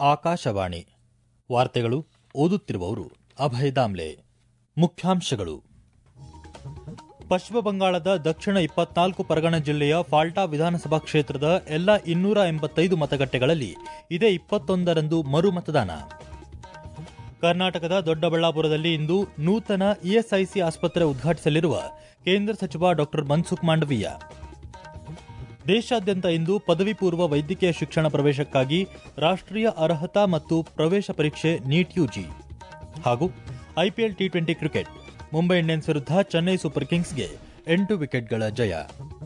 ಆಕಾಶವಾಣಿ ವಾರ್ತೆಗಳು ಓದುತ್ತಿರುವವರು ಅಭಯ್ ದಾಮ್ಲೆ ಮುಖ್ಯಾಂಶಗಳು ಪಶ್ಚಿಮ ಬಂಗಾಳದ ದಕ್ಷಿಣ ಇಪ್ಪತ್ನಾಲ್ಕು ಪರಗಣ ಜಿಲ್ಲೆಯ ಫಾಲ್ಟಾ ವಿಧಾನಸಭಾ ಕ್ಷೇತ್ರದ ಎಲ್ಲ ಇನ್ನೂರ ಎಂಬತ್ತೈದು ಮತಗಟ್ಟೆಗಳಲ್ಲಿ ಇದೇ ಇಪ್ಪತ್ತೊಂದರಂದು ಮರು ಮತದಾನ ಕರ್ನಾಟಕದ ದೊಡ್ಡಬಳ್ಳಾಪುರದಲ್ಲಿ ಇಂದು ನೂತನ ಇಎಸ್ಐಸಿ ಆಸ್ಪತ್ರೆ ಉದ್ಘಾಟಿಸಲಿರುವ ಕೇಂದ್ರ ಸಚಿವ ಡಾ ಮನ್ಸುಖ್ ಮಾಂಡವೀಯ ದೇಶಾದ್ಯಂತ ಇಂದು ಪದವಿ ಪೂರ್ವ ವೈದ್ಯಕೀಯ ಶಿಕ್ಷಣ ಪ್ರವೇಶಕ್ಕಾಗಿ ರಾಷ್ಟ್ರೀಯ ಅರ್ಹತಾ ಮತ್ತು ಪ್ರವೇಶ ಪರೀಕ್ಷೆ ನೀಟ್ ಯುಜಿ ಹಾಗೂ IPL T twenty cricket Mumbai Indians ವಿರುದ್ಧ ಚೆನ್ನೈ ಸೂಪರ್ ಕಿಂಗ್ಸ್ಗೆ ಎಂಟು ವಿಕೆಟ್ಗಳ ಜಯ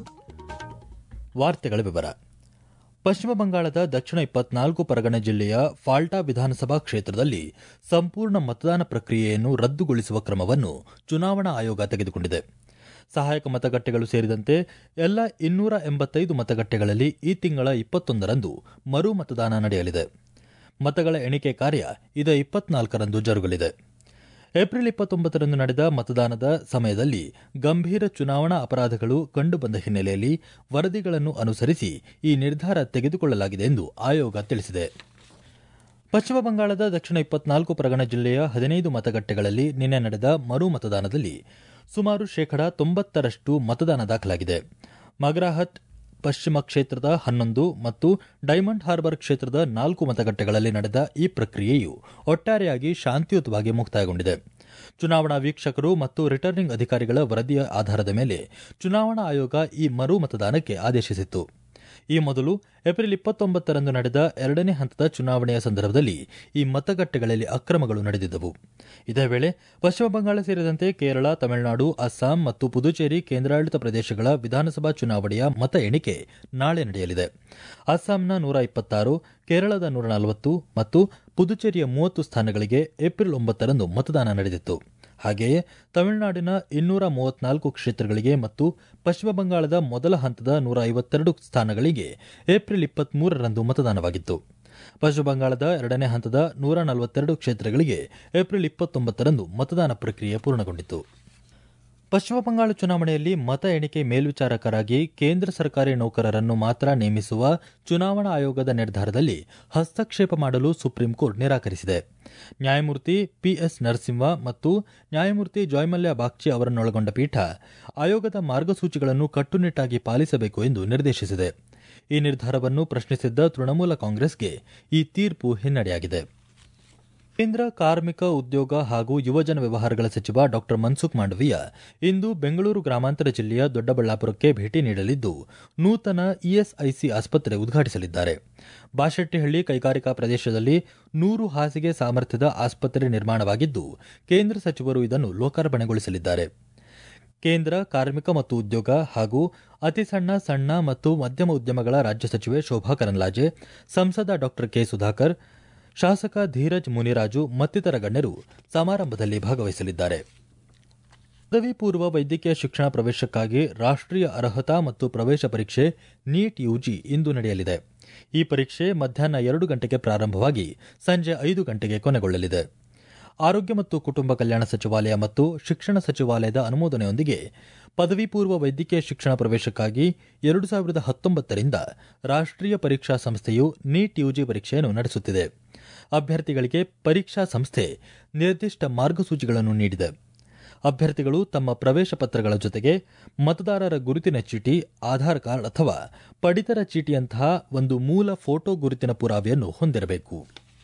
ವಾರ್ತೆಗಳ ವಿವರ ಪಶ್ಚಿಮ ಬಂಗಾಳದ ದಕ್ಷಿಣ ಇಪ್ಪತ್ನಾಲ್ಕು ಪರಗಣ ಜಿಲ್ಲೆಯ ಫಾಲ್ಟಾ ವಿಧಾನಸಭಾ ಕ್ಷೇತ್ರದಲ್ಲಿ ಸಂಪೂರ್ಣ ಮತದಾನ ಪ್ರಕ್ರಿಯೆಯನ್ನು ರದ್ದುಗೊಳಿಸುವ ಕ್ರಮವನ್ನು ಚುನಾವಣಾ ಆಯೋಗ ತೆಗೆದುಕೊಂಡಿದೆ ಸಹಾಯಕ ಮತಗಟ್ಟೆಗಳು ಸೇರಿದಂತೆ ಎಲ್ಲ ಇನ್ನೂರ ಎಂಬತ್ತೈದು ಮತಗಟ್ಟೆಗಳಲ್ಲಿ ಈ ತಿಂಗಳ ಇಪ್ಪತ್ತೊಂದರಂದು ಮರು ಮತದಾನ ನಡೆಯಲಿದೆ ಮತಗಳ ಎಣಿಕೆ ಕಾರ್ಯ ಇದೇ ಇಪ್ಪತ್ನಾಲ್ಕರಂದು ಜರುಗಲಿದೆ ಏಪ್ರಿಲ್ ಇಪ್ಪತ್ತೊಂಬತ್ತರಂದು ನಡೆದ ಮತದಾನದ ಸಮಯದಲ್ಲಿ ಗಂಭೀರ ಚುನಾವಣಾ ಅಪರಾಧಗಳು ಕಂಡುಬಂದ ಹಿನ್ನೆಲೆಯಲ್ಲಿ ವರದಿಗಳನ್ನು ಅನುಸರಿಸಿ ಈ ನಿರ್ಧಾರ ತೆಗೆದುಕೊಳ್ಳಲಾಗಿದೆ ಎಂದು ಆಯೋಗ ತಿಳಿಸಿದೆ ಪಶ್ಚಿಮ ಬಂಗಾಳದ ದಕ್ಷಿಣ ಇಪ್ಪತ್ನಾಲ್ಕು ಪರಗಣ ಜಿಲ್ಲೆಯ ಹದಿನೈದು ಮತಗಟ್ಟೆಗಳಲ್ಲಿ ನಿನ್ನೆ ನಡೆದ ಮರು ಮತದಾನದಲ್ಲಿ ಸುಮಾರು ಶೇಕಡಾ ತೊಂಬತ್ತರಷ್ಟು ಮತದಾನ ದಾಖಲಾಗಿದೆ ಮಗ್ರಾಹತ್ ಪಶ್ಚಿಮ ಕ್ಷೇತ್ರದ ಹನ್ನೊಂದು ಮತ್ತು ಡೈಮಂಡ್ ಹಾರ್ಬರ್ ಕ್ಷೇತ್ರದ ನಾಲ್ಕು ಮತಗಟ್ಟೆಗಳಲ್ಲಿ ನಡೆದ ಈ ಪ್ರಕ್ರಿಯೆಯು ಒಟ್ಟಾರೆಯಾಗಿ ಶಾಂತಿಯುತವಾಗಿ ಮುಕ್ತಾಯಗೊಂಡಿದೆ ಚುನಾವಣಾ ವೀಕ್ಷಕರು ಮತ್ತು ರಿಟರ್ನಿಂಗ್ ಅಧಿಕಾರಿಗಳ ವರದಿಯ ಆಧಾರದ ಮೇಲೆ ಚುನಾವಣಾ ಆಯೋಗ ಈ ಮರು ಮತದಾನಕ್ಕೆ ಆದೇಶಿಸಿತ್ತು ಈ ಮೊದಲು ಏಪ್ರಿಲ್ ಇಪ್ಪತ್ತೊಂಬತ್ತರಂದು ನಡೆದ ಎರಡನೇ ಹಂತದ ಚುನಾವಣೆಯ ಸಂದರ್ಭದಲ್ಲಿ ಈ ಮತಗಟ್ಟೆಗಳಲ್ಲಿ ಅಕ್ರಮಗಳು ನಡೆದಿದ್ದವು ಇದೇ ವೇಳೆ ಪಶ್ಚಿಮ ಬಂಗಾಳ ಸೇರಿದಂತೆ ಕೇರಳ ತಮಿಳುನಾಡು ಅಸ್ಸಾಂ ಮತ್ತು ಪುದುಚೇರಿ ಕೇಂದ್ರಾಡಳಿತ ಪ್ರದೇಶಗಳ ವಿಧಾನಸಭಾ ಚುನಾವಣೆಯ ಮತ ಎಣಿಕೆ ನಾಳೆ ನಡೆಯಲಿದೆ ಅಸ್ಸಾಂನ ನೂರ ಇಪ್ಪತ್ತಾರು ಕೇರಳದ ನೂರ ನಲವತ್ತು ಮತ್ತು ಪುದುಚೇರಿಯ ಮೂವತ್ತು ಸ್ಥಾನಗಳಿಗೆ ಏಪ್ರಿಲ್ ಒಂಬತ್ತರಂದು ಮತದಾನ ನಡೆದಿತ್ತು ಹಾಗೆಯೇ ತಮಿಳುನಾಡಿನ ಇನ್ನೂರ ಮೂವತ್ನಾಲ್ಕು ಕ್ಷೇತ್ರಗಳಿಗೆ ಮತ್ತು ಪಶ್ಚಿಮ ಬಂಗಾಳದ ಮೊದಲ ಹಂತದ ನೂರ ಐವತ್ತೆರಡು ಸ್ಥಾನಗಳಿಗೆ ಏಪ್ರಿಲ್ ಇಪ್ಪತ್ಮೂರರಂದು ಮತದಾನವಾಗಿತ್ತು ಪಶ್ಚಿಮ ಬಂಗಾಳದ ಎರಡನೇ ಹಂತದ ನೂರ ನಲವತ್ತೆರಡು ಕ್ಷೇತ್ರಗಳಿಗೆ ಏಪ್ರಿಲ್ ಇಪ್ಪತ್ತೊಂಬತ್ತರಂದು ಮತದಾನ ಪ್ರಕ್ರಿಯೆ ಪೂರ್ಣಗೊಂಡಿತು ಪಶ್ಚಿಮ ಬಂಗಾಳ ಚುನಾವಣೆಯಲ್ಲಿ ಮತ ಎಣಿಕೆ ಮೇಲ್ವಿಚಾರಕರಾಗಿ ಕೇಂದ್ರ ಸರ್ಕಾರಿ ನೌಕರರನ್ನು ಮಾತ್ರ ನೇಮಿಸುವ ಚುನಾವಣಾ ಆಯೋಗದ ನಿರ್ಧಾರದಲ್ಲಿ ಹಸ್ತಕ್ಷೇಪ ಮಾಡಲು ಸುಪ್ರೀಂ ಕೋರ್ಟ್ ನಿರಾಕರಿಸಿದೆ ನ್ಯಾಯಮೂರ್ತಿ ಪಿಎಸ್ ನರಸಿಂಹ ಮತ್ತು ನ್ಯಾಯಮೂರ್ತಿ ಜಾಯ್ಮಲ್ಯ ಬಾಗ್ಚಿ ಅವರನ್ನೊಳಗೊಂಡ ಪೀಠ ಆಯೋಗದ ಮಾರ್ಗಸೂಚಿಗಳನ್ನು ಕಟ್ಟುನಿಟ್ಟಾಗಿ ಪಾಲಿಸಬೇಕು ಎಂದು ನಿರ್ದೇಶಿಸಿದೆ ಈ ನಿರ್ಧಾರವನ್ನು ಪ್ರಶ್ನಿಸಿದ್ದ ತೃಣಮೂಲ ಕಾಂಗ್ರೆಸ್ಗೆ ಈ ತೀರ್ಪು ಹಿನ್ನಡೆಯಾಗಿದೆ ಕೇಂದ್ರ ಕಾರ್ಮಿಕ ಉದ್ಯೋಗ ಹಾಗೂ ಯುವಜನ ವ್ಯವಹಾರಗಳ ಸಚಿವ ಡಾ ಮನ್ಸುಖ್ ಮಾಂಡವೀಯ ಇಂದು ಬೆಂಗಳೂರು ಗ್ರಾಮಾಂತರ ಜಿಲ್ಲೆಯ ದೊಡ್ಡಬಳ್ಳಾಪುರಕ್ಕೆ ಭೇಟಿ ನೀಡಲಿದ್ದು ನೂತನ ಇಎಸ್ಐಸಿ ಆಸ್ಪತ್ರೆ ಉದ್ಘಾಟಿಸಲಿದ್ದಾರೆ ಬಾಶೆಟ್ಟಿಹಳ್ಳಿ ಕೈಗಾರಿಕಾ ಪ್ರದೇಶದಲ್ಲಿ ನೂರು ಹಾಸಿಗೆ ಸಾಮರ್ಥ್ಯದ ಆಸ್ಪತ್ರೆ ನಿರ್ಮಾಣವಾಗಿದ್ದು ಕೇಂದ್ರ ಸಚಿವರು ಇದನ್ನು ಲೋಕಾರ್ಪಣೆಗೊಳಿಸಲಿದ್ದಾರೆ ಕೇಂದ್ರ ಕಾರ್ಮಿಕ ಮತ್ತು ಉದ್ಯೋಗ ಹಾಗೂ ಅತಿ ಸಣ್ಣ ಸಣ್ಣ ಮತ್ತು ಮಧ್ಯಮ ಉದ್ಯಮಗಳ ರಾಜ್ಯ ಸಚಿವೆ ಶೋಭಾ ಕರಂದ್ಲಾಜೆ ಸಂಸದ ಡಾ ಕೆ ಸುಧಾಕರ್ ಶಾಸಕ ಧೀರಜ್ ಮುನಿರಾಜು ಮತ್ತಿತರ ಗಣ್ಯರು ಸಮಾರಂಭದಲ್ಲಿ ಭಾಗವಹಿಸಲಿದ್ದಾರೆ ಪದವಿ ಪೂರ್ವ ವೈದ್ಯಕೀಯ ಶಿಕ್ಷಣ ಪ್ರವೇಶಕ್ಕಾಗಿ ರಾಷ್ಟ್ರೀಯ ಅರ್ಹತಾ ಮತ್ತು ಪ್ರವೇಶ ಪರೀಕ್ಷೆ ನೀಟ್ ಯುಜಿ ಇಂದು ನಡೆಯಲಿದೆ ಈ ಪರೀಕ್ಷೆ ಮಧ್ಯಾಹ್ನ ಎರಡು ಗಂಟೆಗೆ ಪ್ರಾರಂಭವಾಗಿ ಸಂಜೆ ಐದು ಗಂಟೆಗೆ ಕೊನೆಗೊಳ್ಳಲಿದೆ ಆರೋಗ್ಯ ಮತ್ತು ಕುಟುಂಬ ಕಲ್ಯಾಣ ಸಚಿವಾಲಯ ಮತ್ತು ಶಿಕ್ಷಣ ಸಚಿವಾಲಯದ ಅನುಮೋದನೆಯೊಂದಿಗೆ ಪದವಿ ಪೂರ್ವ ವೈದ್ಯಕೀಯ ಶಿಕ್ಷಣ ಪ್ರವೇಶಕ್ಕಾಗಿ ಎರಡು ಸಾವಿರದ ಹತ್ತೊಂಬತ್ತರಿಂದ ರಾಷ್ಟ್ರೀಯ ಪರೀಕ್ಷಾ ಸಂಸ್ಥೆಯು ನೀಟ್ ಯುಜಿ ಪರೀಕ್ಷೆಯನ್ನು ನಡೆಸುತ್ತಿದೆ ಅಭ್ಯರ್ಥಿಗಳಿಗೆ ಪರೀಕ್ಷಾ ಸಂಸ್ಥೆ ನಿರ್ದಿಷ್ಟ ಮಾರ್ಗಸೂಚಿಗಳನ್ನು ನೀಡಿದೆ ಅಭ್ಯರ್ಥಿಗಳು ತಮ್ಮ ಪ್ರವೇಶ ಪತ್ರಗಳ ಜೊತೆಗೆ ಮತದಾರರ ಗುರುತಿನ ಚೀಟಿ ಆಧಾರ್ ಕಾರ್ಡ್ ಅಥವಾ ಪಡಿತರ ಚೀಟಿಯಂತಹ ಒಂದು ಮೂಲ ಫೋಟೋ ಗುರುತಿನ ಪುರಾವೆಯನ್ನು ಹೊಂದಿರಬೇಕು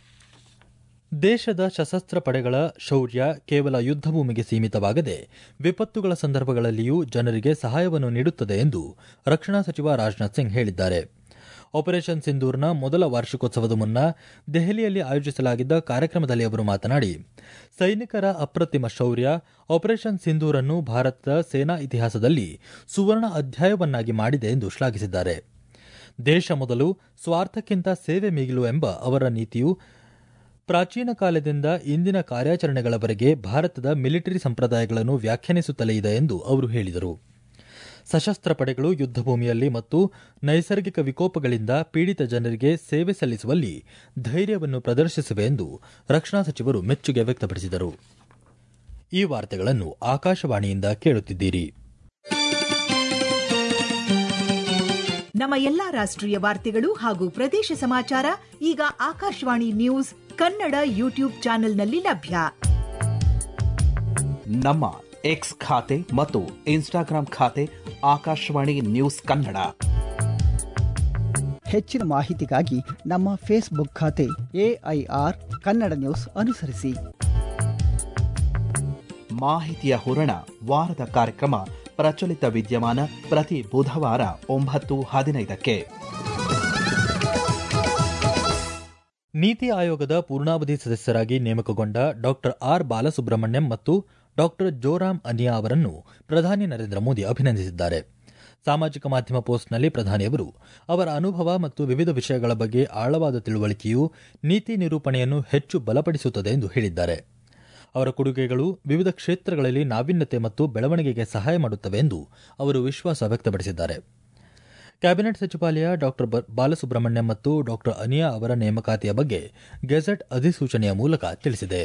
ದೇಶದ ಸಶಸ್ತ್ರ ಪಡೆಗಳ ಶೌರ್ಯ ಕೇವಲ ಯುದ್ಧ ಭೂಮಿಗೆ ಸೀಮಿತವಾಗದೆ ವಿಪತ್ತುಗಳ ಸಂದರ್ಭಗಳಲ್ಲಿಯೂ ಜನರಿಗೆ ಸಹಾಯವನ್ನು ನೀಡುತ್ತದೆ ಎಂದು ರಕ್ಷಣಾ ಸಚಿವ ರಾಜನಾಥ್ ಸಿಂಗ್ ಹೇಳಿದ್ದಾರೆ ಆಪರೇಷನ್ ಸಿಂಧೂರ್ನ ಮೊದಲ ವಾರ್ಷಿಕೋತ್ಸವದ ಮುನ್ನ ದೆಹಲಿಯಲ್ಲಿ ಆಯೋಜಿಸಲಾಗಿದ್ದ ಕಾರ್ಯಕ್ರಮದಲ್ಲಿ ಅವರು ಮಾತನಾಡಿ ಸೈನಿಕರ ಅಪ್ರತಿಮ ಶೌರ್ಯ ಆಪರೇಷನ್ ಸಿಂಧೂರ್ ಅನ್ನು ಭಾರತದ ಸೇನಾ ಇತಿಹಾಸದಲ್ಲಿ ಸುವರ್ಣ ಅಧ್ಯಾಯವನ್ನಾಗಿ ಮಾಡಿದೆ ಎಂದು ಶ್ಲಾಘಿಸಿದ್ದಾರೆ ದೇಶ ಮೊದಲು ಸ್ವಾರ್ಥಕ್ಕಿಂತ ಸೇವೆ ಮಿಗಿಲು ಎಂಬ ಅವರ ನೀತಿಯು ಪ್ರಾಚೀನ ಕಾಲದಿಂದ ಇಂದಿನ ಕಾರ್ಯಾಚರಣೆಗಳವರೆಗೆ ಭಾರತದ ಮಿಲಿಟರಿ ಸಂಪ್ರದಾಯಗಳನ್ನು ವ್ಯಾಖ್ಯಾನಿಸುತ್ತಲೇ ಇದೆ ಎಂದು ಅವರು ಹೇಳಿದರು ಸಶಸ್ತ್ರ ಪಡೆಗಳು ಯುದ್ಧ ಭೂಮಿಯಲ್ಲಿ ಮತ್ತು ನೈಸರ್ಗಿಕ ವಿಕೋಪಗಳಿಂದ ಪೀಡಿತ ಜನರಿಗೆ ಸೇವೆ ಸಲ್ಲಿಸುವಲ್ಲಿ ಧೈರ್ಯವನ್ನು ಪ್ರದರ್ಶಿಸಿವೆ ಎಂದು ರಕ್ಷಣಾ ಸಚಿವರು ಮೆಚ್ಚುಗೆ ವ್ಯಕ್ತಪಡಿಸಿದರು ಈ ವಾರ್ತೆಗಳನ್ನು ಆಕಾಶವಾಣಿಯಿಂದ ಕೇಳುತ್ತಿದ್ದೀರಿ ನಮ್ಮ ಎಲ್ಲಾ ರಾಷ್ಟ್ರೀಯ ವಾರ್ತೆಗಳು ಹಾಗೂ ಪ್ರದೇಶ ಸಮಾಚಾರ ಈಗ ಆಕಾಶವಾಣಿ ನ್ಯೂಸ್ ಕನ್ನಡ ಯೂಟ್ಯೂಬ್ ಚಾನೆಲ್ನಲ್ಲಿ ಲಭ್ಯ ನಮ್ಮ ಎಕ್ಸ್ ಖಾತೆ ಮತ್ತು ಇನ್ಸ್ಟಾಗ್ರಾಂ ಖಾತೆ ಆಕಾಶವಾಣಿ ನ್ಯೂಸ್ ಕನ್ನಡ ಹೆಚ್ಚಿನ ಮಾಹಿತಿಗಾಗಿ ನಮ್ಮ ಫೇಸ್ಬುಕ್ ಖಾತೆ ಎಐಆರ್ ಕನ್ನಡ ನ್ಯೂಸ್ ಅನುಸರಿಸಿ ಮಾಹಿತಿಯ ಹೂರಣ ವಾರದ ಕಾರ್ಯಕ್ರಮ ಪ್ರಚಲಿತ ವಿದ್ಯಮಾನ ಪ್ರತಿ ಬುಧವಾರ ಒಂಬತ್ತು ಹದಿನೈದಕ್ಕೆ ನೀತಿ ಆಯೋಗದ ಪೂರ್ಣಾವಧಿ ಸದಸ್ಯರಾಗಿ ನೇಮಕಗೊಂಡ ಡಾಕ್ಟರ್ ಆರ್ ಬಾಲಸುಬ್ರಹ್ಮಣ್ಯಂ ಮತ್ತು ಡಾಕ್ಟರ್ ಜೋರಾಮ್ ಅನಿಯಾ ಅವರನ್ನು ಪ್ರಧಾನಿ ನರೇಂದ್ರ ಮೋದಿ ಅಭಿನಂದಿಸಿದ್ದಾರೆ ಸಾಮಾಜಿಕ ಮಾಧ್ಯಮ ಪೋಸ್ಟ್ನಲ್ಲಿ ಪ್ರಧಾನಿಯವರು ಅವರ ಅನುಭವ ಮತ್ತು ವಿವಿಧ ವಿಷಯಗಳ ಬಗ್ಗೆ ಆಳವಾದ ತಿಳುವಳಿಕೆಯು ನೀತಿ ನಿರೂಪಣೆಯನ್ನು ಹೆಚ್ಚು ಬಲಪಡಿಸುತ್ತದೆ ಎಂದು ಹೇಳಿದ್ದಾರೆ ಅವರ ಕೊಡುಗೆಗಳು ವಿವಿಧ ಕ್ಷೇತ್ರಗಳಲ್ಲಿ ನಾವೀನ್ಯತೆ ಮತ್ತು ಬೆಳವಣಿಗೆಗೆ ಸಹಾಯ ಮಾಡುತ್ತವೆ ಎಂದು ಅವರು ವಿಶ್ವಾಸ ವ್ಯಕ್ತಪಡಿಸಿದ್ದಾರೆ ಕ್ಯಾಬಿನೆಟ್ ಸಚಿವಾಲಯ ಡಾಕ್ಟರ್ ಬಾಲಸುಬ್ರಹ್ಮಣ್ಯಂ ಮತ್ತು ಡಾಕ್ಟರ್ ಅನಿಯಾ ಅವರ ನೇಮಕಾತಿಯ ಬಗ್ಗೆ ಗೆಜೆಟ್ ಅಧಿಸೂಚನೆಯ ಮೂಲಕ ತಿಳಿಸಿದೆ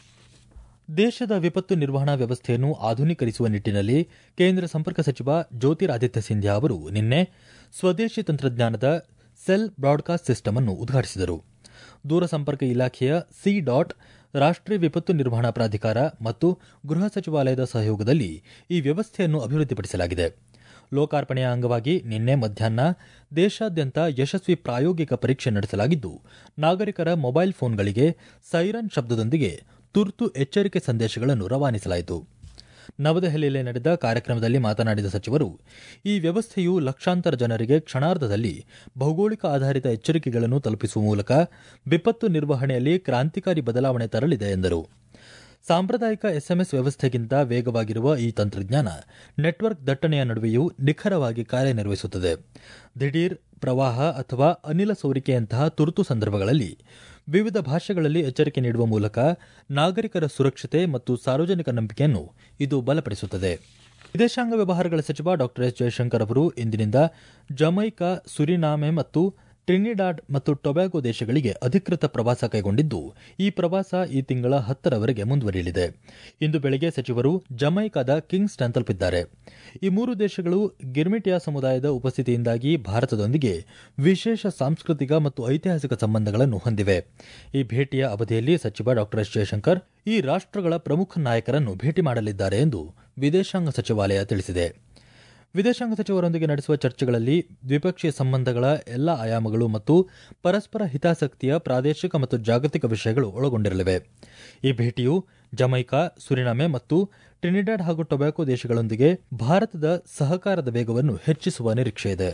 ದೇಶದ ವಿಪತ್ತು ನಿರ್ವಹಣಾ ವ್ಯವಸ್ಥೆಯನ್ನು ಆಧುನೀಕರಿಸುವ ನಿಟ್ಟಿನಲ್ಲಿ ಕೇಂದ್ರ ಸಂಪರ್ಕ ಸಚಿವ ಜ್ಯೋತಿರಾದಿತ್ಯ ಸಿಂಧ್ಯಾ ಅವರು ನಿನ್ನೆ ಸ್ವದೇಶಿ ತಂತ್ರಜ್ಞಾನದ ಸೆಲ್ ಬ್ರಾಡ್ಕಾಸ್ಟ್ ಸಿಸ್ಟಮ್ ಅನ್ನು ಉದ್ಘಾಟಿಸಿದರು ದೂರಸಂಪರ್ಕ ಇಲಾಖೆಯ ಸಿ ಡಾಟ್ ರಾಷ್ಟೀಯ ವಿಪತ್ತು ನಿರ್ವಹಣಾ ಪ್ರಾಧಿಕಾರ ಮತ್ತು ಗೃಹ ಸಚಿವಾಲಯದ ಸಹಯೋಗದಲ್ಲಿ ಈ ವ್ಯವಸ್ಥೆಯನ್ನು ಅಭಿವೃದ್ಧಿಪಡಿಸಲಾಗಿದೆ ಲೋಕಾರ್ಪಣೆಯ ಅಂಗವಾಗಿ ನಿನ್ನೆ ಮಧ್ಯಾಹ್ನ ದೇಶಾದ್ಯಂತ ಯಶಸ್ವಿ ಪ್ರಾಯೋಗಿಕ ಪರೀಕ್ಷೆ ನಡೆಸಲಾಗಿದ್ದು ನಾಗರಿಕರ ಮೊಬೈಲ್ ಫೋನ್ಗಳಿಗೆ ಸೈರನ್ ಶಬ್ದದೊಂದಿಗೆ ತುರ್ತು ಎಚ್ಚರಿಕೆ ಸಂದೇಶಗಳನ್ನು ರವಾನಿಸಲಾಯಿತು ನವದೆಹಲಿಯಲ್ಲಿ ನಡೆದ ಕಾರ್ಯಕ್ರಮದಲ್ಲಿ ಮಾತನಾಡಿದ ಸಚಿವರು ಈ ವ್ಯವಸ್ಥೆಯು ಲಕ್ಷಾಂತರ ಜನರಿಗೆ ಕ್ಷಣಾರ್ಧದಲ್ಲಿ ಭೌಗೋಳಿಕ ಆಧಾರಿತ ಎಚ್ಚರಿಕೆಗಳನ್ನು ತಲುಪಿಸುವ ಮೂಲಕ ವಿಪತ್ತು ನಿರ್ವಹಣೆಯಲ್ಲಿ ಕ್ರಾಂತಿಕಾರಿ ಬದಲಾವಣೆ ತರಲಿದೆ ಎಂದರು ಸಾಂಪ್ರದಾಯಿಕ ಎಸ್ಎಂಎಸ್ ವ್ಯವಸ್ಥೆಗಿಂತ ವೇಗವಾಗಿರುವ ಈ ತಂತ್ರಜ್ಞಾನ ನೆಟ್ವರ್ಕ್ ದಟ್ಟಣೆಯ ನಡುವೆಯೂ ನಿಖರವಾಗಿ ಕಾರ್ಯನಿರ್ವಹಿಸುತ್ತದೆ ದಿಢೀರ್ ಪ್ರವಾಹ ಅಥವಾ ಅನಿಲ ಸೋರಿಕೆಯಂತಹ ತುರ್ತು ಸಂದರ್ಭಗಳಲ್ಲಿ ವಿವಿಧ ಭಾಷೆಗಳಲ್ಲಿ ಎಚ್ಚರಿಕೆ ನೀಡುವ ಮೂಲಕ ನಾಗರಿಕರ ಸುರಕ್ಷತೆ ಮತ್ತು ಸಾರ್ವಜನಿಕ ನಂಬಿಕೆಯನ್ನು ಇದು ಬಲಪಡಿಸುತ್ತದೆ ವಿದೇಶಾಂಗ ವ್ಯವಹಾರಗಳ ಸಚಿವ ಡಾ ಎಸ್ ಜಯಶಂಕರ್ ಅವರು ಇಂದಿನಿಂದ ಜಮೈಕಾ ಸುರಿನಾಮೆ ಮತ್ತು ಟ್ರಿನಿಡಾಡ್ ಮತ್ತು ಟೊಬ್ಯಾಗೊ ದೇಶಗಳಿಗೆ ಅಧಿಕೃತ ಪ್ರವಾಸ ಕೈಗೊಂಡಿದ್ದು ಈ ಪ್ರವಾಸ ಈ ತಿಂಗಳ ಹತ್ತರವರೆಗೆ ಮುಂದುವರಿಯಲಿದೆ ಇಂದು ಬೆಳಗ್ಗೆ ಸಚಿವರು ಜಮೈಕಾದ ಕಿಂಗ್ಸ್ಟನ್ ತಲುಪಿದ್ದಾರೆ ಈ ಮೂರು ದೇಶಗಳು ಗಿರ್ಮಿಟಿಯಾ ಸಮುದಾಯದ ಉಪಸ್ಥಿತಿಯಿಂದಾಗಿ ಭಾರತದೊಂದಿಗೆ ವಿಶೇಷ ಸಾಂಸ್ಕೃತಿಕ ಮತ್ತು ಐತಿಹಾಸಿಕ ಸಂಬಂಧಗಳನ್ನು ಹೊಂದಿವೆ ಈ ಭೇಟಿಯ ಅವಧಿಯಲ್ಲಿ ಸಚಿವ ಡಾ ಎಸ್ ಜಯಶಂಕರ್ ಈ ರಾಷ್ಟಗಳ ಪ್ರಮುಖ ನಾಯಕರನ್ನು ಭೇಟಿ ಮಾಡಲಿದ್ದಾರೆ ಎಂದು ವಿದೇಶಾಂಗ ಸಚಿವಾಲಯ ತಿಳಿಸಿದೆ ವಿದೇಶಾಂಗ ಸಚಿವರೊಂದಿಗೆ ನಡೆಸುವ ಚರ್ಚೆಗಳಲ್ಲಿ ದ್ವಿಪಕ್ಷೀಯ ಸಂಬಂಧಗಳ ಎಲ್ಲ ಆಯಾಮಗಳು ಮತ್ತು ಪರಸ್ಪರ ಹಿತಾಸಕ್ತಿಯ ಪ್ರಾದೇಶಿಕ ಮತ್ತು ಜಾಗತಿಕ ವಿಷಯಗಳು ಒಳಗೊಂಡಿರಲಿವೆ ಈ ಭೇಟಿಯು ಜಮೈಕಾ ಸುರಿನಾಮೆ ಮತ್ತು ಟ್ರಿನಿಡಾಡ್ ಹಾಗೂ ಟೊಬ್ಯಾಕೊ ದೇಶಗಳೊಂದಿಗೆ ಭಾರತದ ಸಹಕಾರದ ವೇಗವನ್ನು ಹೆಚ್ಚಿಸುವ ನಿರೀಕ್ಷೆಯಿದೆ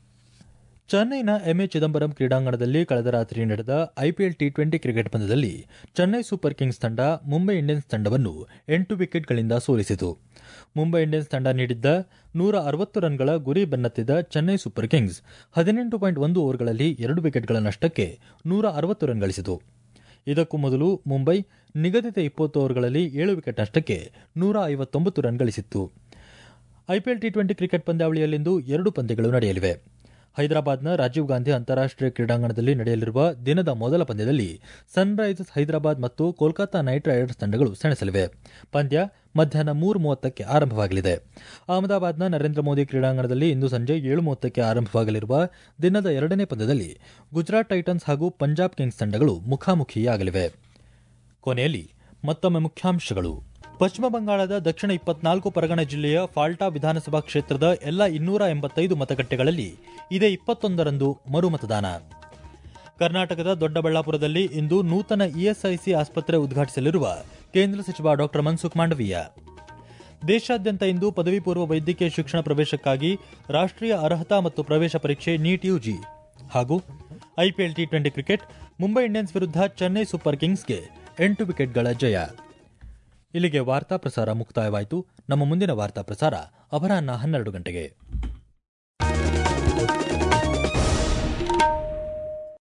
ಚೆನ್ನೈನ ಎಂಎ ಚಿದಂಬರಂ ಕ್ರೀಡಾಂಗಣದಲ್ಲಿ ಕಳೆದ ರಾತ್ರಿ ನಡೆದ ಐಪಿಎಲ್ ಟಿ ಟ್ವೆಂಟಿ ಕ್ರಿಕೆಟ್ ಪಂದ್ಯದಲ್ಲಿ ಚೆನ್ನೈ ಸೂಪರ್ ಕಿಂಗ್ಸ್ ತಂಡ ಮುಂಬೈ ಇಂಡಿಯನ್ಸ್ ತಂಡವನ್ನು ಎಂಟು ವಿಕೆಟ್ಗಳಿಂದ ಸೋಲಿಸಿತು ಮುಂಬೈ ಇಂಡಿಯನ್ಸ್ ತಂಡ ನೀಡಿದ್ದ ನೂರ ಅರವತ್ತು ರನ್ಗಳ ಗುರಿ ಬೆನ್ನತ್ತಿದ ಚೆನ್ನೈ ಸೂಪರ್ ಕಿಂಗ್ಸ್ ಹದಿನೆಂಟು ಪಾಯಿಂಟ್ ಒಂದು ಓವರ್ಗಳಲ್ಲಿ ಎರಡು ವಿಕೆಟ್ಗಳ ನಷ್ಟಕ್ಕೆ ನೂರ ಅರವತ್ತು ರನ್ ಗಳಿಸಿತು ಇದಕ್ಕೂ ಮೊದಲು ಮುಂಬೈ ನಿಗದಿತ ಇಪ್ಪತ್ತು ಓವರ್ಗಳಲ್ಲಿ ಏಳು ವಿಕೆಟ್ ನಷ್ಟಕ್ಕೆ ನೂರ ಐವತ್ತೊಂಬತ್ತು ರನ್ ಗಳಿಸಿತ್ತು ಐಪಿಎಲ್ ಟಿ ಟ್ವೆಂಟಿ ಕ್ರಿಕೆಟ್ ಪಂದ್ಯಾವಳಿಯಲ್ಲಿಂದು ಎರಡು ಪಂದ್ಯಗಳು ನಡೆಯಲಿವೆ ಹೈದರಾಬಾದ್ನ ರಾಜೀವ್ ಗಾಂಧಿ ಅಂತಾರಾಷ್ಟೀಯ ಕ್ರೀಡಾಂಗಣದಲ್ಲಿ ನಡೆಯಲಿರುವ ದಿನದ ಮೊದಲ ಪಂದ್ಯದಲ್ಲಿ ಸನ್ರೈಸರ್ಸ್ ಹೈದರಾಬಾದ್ ಮತ್ತು ಕೋಲ್ಕತಾ ನೈಟ್ ರೈಡರ್ಸ್ ತಂಡಗಳು ಸೆಣಸಲಿವೆ ಪಂದ್ಯ ಮಧ್ಯಾಹ್ನ ಮೂರು ಮೂವತ್ತಕ್ಕೆ ಆರಂಭವಾಗಲಿದೆ ಅಹಮದಾಬಾದ್ನ ನರೇಂದ್ರ ಮೋದಿ ಕ್ರೀಡಾಂಗಣದಲ್ಲಿ ಇಂದು ಸಂಜೆ ಏಳು ಮೂವತ್ತಕ್ಕೆ ಆರಂಭವಾಗಲಿರುವ ದಿನದ ಎರಡನೇ ಪಂದ್ಯದಲ್ಲಿ ಗುಜರಾತ್ ಟೈಟನ್ಸ್ ಹಾಗೂ ಪಂಜಾಬ್ ಕಿಂಗ್ಸ್ ತಂಡಗಳು ಮುಖಾಮುಖಿಯಾಗಲಿವೆ ಕೊನೆಯಲ್ಲಿ ಮತ್ತೊಮ್ಮೆ ಮುಖ್ಯಾಂಶಗಳು ಪಶ್ಚಿಮ ಬಂಗಾಳದ ದಕ್ಷಿಣ ಇಪ್ಪತ್ನಾಲ್ಕು ಪರಗಣ ಜಿಲ್ಲೆಯ ಫಾಲ್ಟಾ ವಿಧಾನಸಭಾ ಕ್ಷೇತ್ರದ ಎಲ್ಲ ಇನ್ನೂರ ಎಂಬತ್ತೈದು ಮತಗಟ್ಟೆಗಳಲ್ಲಿ ಇದೇ ಇಪ್ಪತ್ತೊಂದರಂದು ಮರುಮತದಾನ ಕರ್ನಾಟಕದ ದೊಡ್ಡಬಳ್ಳಾಪುರದಲ್ಲಿ ಇಂದು ನೂತನ ಇಎಸ್ಐಸಿ ಆಸ್ಪತ್ರೆ ಉದ್ಘಾಟಿಸಲಿರುವ ಕೇಂದ್ರ ಸಚಿವ ಡಾ ಮನ್ಸುಖ್ ಮಾಂಡವೀಯ ದೇಶಾದ್ಯಂತ ಇಂದು ಪದವಿ ಪೂರ್ವ ವೈದ್ಯಕೀಯ ಶಿಕ್ಷಣ ಪ್ರವೇಶಕ್ಕಾಗಿ ರಾಷ್ಟ್ರೀಯ ಅರ್ಹತಾ ಮತ್ತು ಪ್ರವೇಶ ಪರೀಕ್ಷೆ ನೀಟ್ ಯುಜಿ ಹಾಗೂ IPL T twenty cricket Mumbai Indians ವಿರುದ್ಧ ಚೆನ್ನೈ ಸೂಪರ್ ಕಿಂಗ್ಸ್ಗೆ ಎಂಟು ವಿಕೆಟ್ಗಳ ಜಯ ಇಲ್ಲಿಗೆ ವಾರ್ತಾ ಪ್ರಸಾರ ಮುಕ್ತಾಯವಾಯಿತು ನಮ್ಮ ಮುಂದಿನ ವಾರ್ತಾ ಪ್ರಸಾರ ಅಪರಾಹ್ನ ಹನ್ನೆರಡು ಗಂಟೆಗೆ